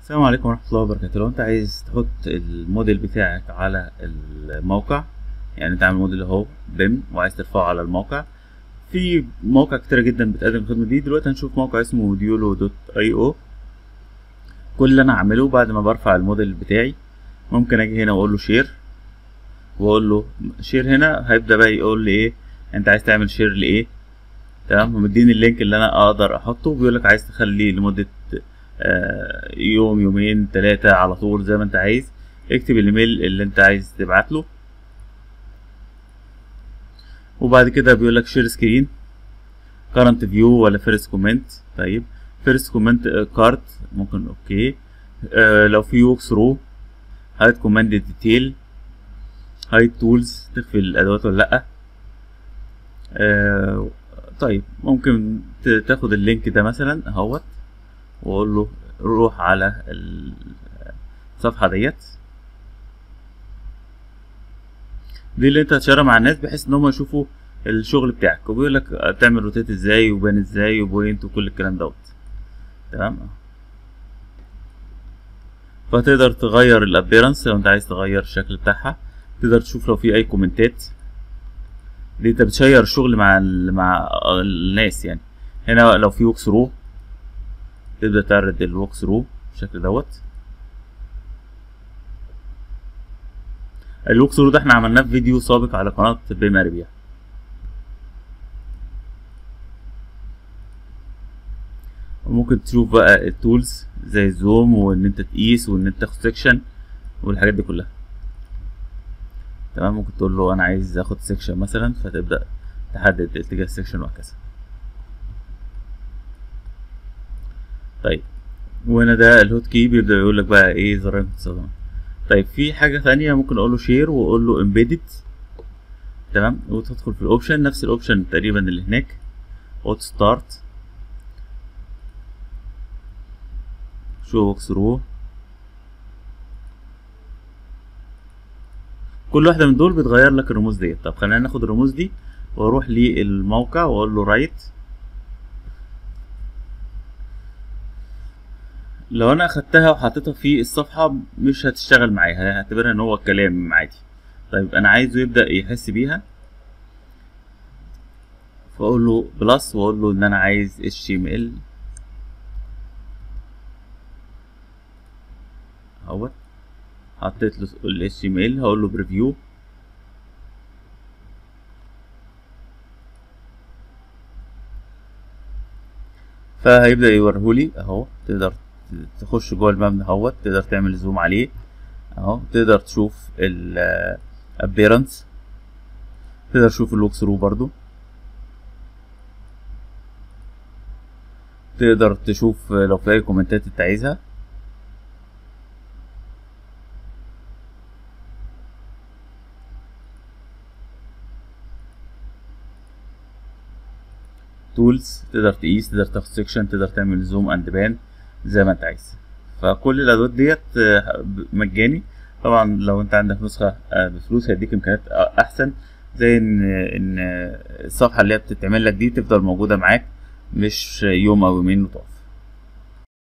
السلام عليكم ورحمة الله وبركاته لو انت عايز تحط الموديل بتاعك على الموقع يعني انت عامل موديل اهو بيم وعايز ترفعه على الموقع في مواقع كتيرة جدا بتقدم الخدمة دي دلوقتي هنشوف موقع اسمه موديولو دوت اي او كل اللي انا هعمله بعد ما برفع الموديل بتاعي ممكن اجي هنا واقول له شير واقول له شير هنا هيبدأ بقى يقول لي ايه انت عايز تعمل شير لايه تمام ومديني اللينك اللي انا اقدر احطه بيقول لك عايز تخليه لمدة آه، يوم يومين ثلاثة على طول زي ما انت عايز اكتب الايميل اللي انت عايز تبعت له وبعد كده بيقول لك شير سكرين كارنت فيو ولا فيرست كومنت طيب فيرست كومنت كارت ممكن اوكي آه لو في ووك ثرو هايد كوماند ديتيل هايد تولز تخفي الادوات ولا لا آه طيب ممكن ت- تاخد اللينك ده مثلا اهوت واقول له روح على الصفحه ديت دي اللي انت هتشارها مع الناس بحيث ان هم يشوفوا الشغل بتاعك وبيقول لك تعمل روتيت ازاي وبان ازاي وبوينت وكل الكلام دوت تمام فتقدر تغير الابيرنس لو انت عايز تغير الشكل بتاعها تقدر تشوف لو في اي كومنتات دي انت بتشير الشغل مع ال- مع الناس يعني هنا لو في ووك ثرو تبدأ تعرض الووك ثرو بالشكل دوت الووك ثرو ده احنا عملناه في فيديو سابق على قناة بيم اربيع وممكن تشوف بقى التولز زي الزوم وان انت تقيس وان انت تاخد سيكشن والحاجات دي كلها تمام ممكن تقول له انا عايز اخد سيكشن مثلا فتبدأ تحدد اتجاه السيكشن وهكذا طيب وهنا ده الهوت كي بيبدأ يقول لك بقى ايه زراير مستخدمة طيب في حاجة ثانية ممكن اقول له شير واقول له امبيدد تمام وتدخل في الاوبشن نفس الاوبشن تقريبا اللي هناك اوت ستارت شو ووك ثرو كل واحدة من دول بتغير لك الرموز ديت طب خلينا ناخد الرموز دي واروح للموقع واقول له رايت لو انا اخدتها وحطيتها في الصفحة مش هتشتغل معايا هعتبرها ان هو كلام عادي طيب انا عايزه يبدأ يحس بيها فاقول له بلس واقول له ان انا عايز HTML اهوت حطيت له ال HTML هقول له بريفيو فهيبدأ يوريهولي اهو تقدر تخش جوه المبنى اهوت تقدر تعمل زوم عليه اهو تقدر تشوف ال appearance تقدر تشوف الوك ثرو برضو تقدر تشوف لو في اي كومنتات انت عايزها تولز تقدر تقيس تقدر تاخد سيكشن تقدر تعمل زوم اند بان زي ما انت عايز فكل الادوات ديت آه، مجاني طبعا لو انت عندك نسخه آه، بفلوس هيديك امكانيات آه، احسن زي ان ان الصفحه اللي هي بتتعمل لك دي تفضل موجوده معاك مش يوم او يومين وتقف